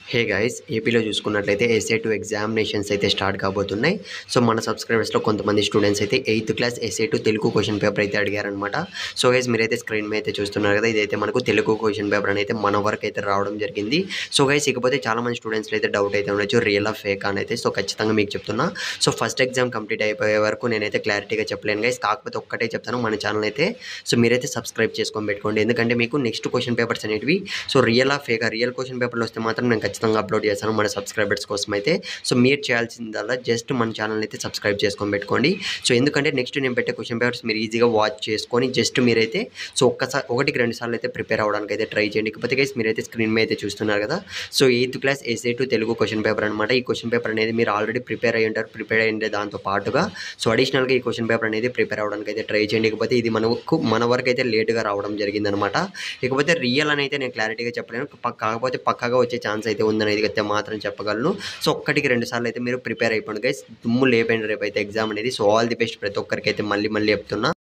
హే guys ఏపీలో చూసుకున్నట్లయితే SA two examinations అయితే స్టార్ట్ కాబోతున్నాయి సో మన సబ్స్క్రైబర్స్లో కొంతమంది స్టూడెంట్స్ అయితే eighth class SA two Telugu question paper అయితే అడిగారనమాట సో గైస్ మీరైతే స్క్రీన్ మీద అయితే చూస్తున్నారు కదా ఇదైతే మనకు తెలుగు క్వశ్చన్ పేపర్ అని అయితే మన వరకు అయితే రావడం జరిగింది సో గైస్ ఇకపోతే చాలా మంది స్టూడెంట్స్లో అయితే డౌట్ అయితే ఉండొచ్చు రియల్ ఆఫ్ ఫేక్ అని అయితే సో ఖచ్చితంగా మీకు చెప్తున్నా సో ఫస్ట్ ఎగ్జామ్ కంప్లీట్ అయిపోయే వరకు నేనైతే క్లారిటీగా చెప్పలేను గైస్ కాకపోతే ఒక్కటే చెప్తాను మన ఛానల్ అయితే సో మీరైతే సబ్స్క్రైబ్ చేసుకొని పెట్టుకోండి ఎందుకంటే మీకు నెక్స్ట్ క్వశ్చన్ పేపర్స్ అనేటివి so real of fake real question పేపర్లు వస్తే మాత్రం నేను ఖచ్చితంగా అప్లోడ్ చేస్తాను మన సబ్స్క్రైబర్స్ కోసం అయితే సో మీరు చేయాల్సిందల్లా జస్ట్ మన ఛానల్ అయితే సబ్స్క్రైబ్ చేసుకొని పెట్టుకోండి సో ఎందుకంటే నెక్స్ట్ నేను పెట్టే క్వశ్చన్ పేపర్స్ మీరు ఈజీగా వాచ్ చేసుకొని జస్ట్ మీరైతే సో ఒక్కసారి ఒకటికి రెండు సార్లు అయితే ప్రిపేర్ అవ్వడానికి అయితే ట్రై చేయండి ఇకపోతే గైస్ మీరైతే స్క్రీన్ మీద అయితే చూస్తున్నారు కదా so eighth class SA two Telugu question paper అనమాట ఈ క్వశ్చన్ పేపర్ అనేది మీరు ఆల్రెడీ ప్రిపేర్ అయ్యి ఉంటారు ప్రిపేర్ అయ్యి ఉండే దాంతో పాటుగా సో అడిషనల్గా ఈ క్వశ్చన్ పేపర్ అనేది ప్రిపేర్ అవ్వడానికి అయితే ట్రై చేయండి ఇకపోతే ఇది మనకు మన వరకు అయితే లేట్గా రావడం జరిగిందనమాట ఇకపోతే రియల్ అని అయితే నేను క్లారిటీగా చెప్పలేను పక్క- కాకపోతే పక్కాగా వచ్చే ఛాన్స్ అయితే ఉందనేది అయితే మాత్రం చెప్పగలను సో ఒక్కటికి రెండు సార్లు అయితే మీరు ప్రిపేర్ అయిపోండి గైస్ దుమ్ము లేపండి రేపు అయితే ఎగ్జామ్ అనేది సో ఆల్ ది బెస్ట్ ప్రతి ఒక్కరికి అయితే మళ్ళీ మళ్ళీ చెప్తున్నా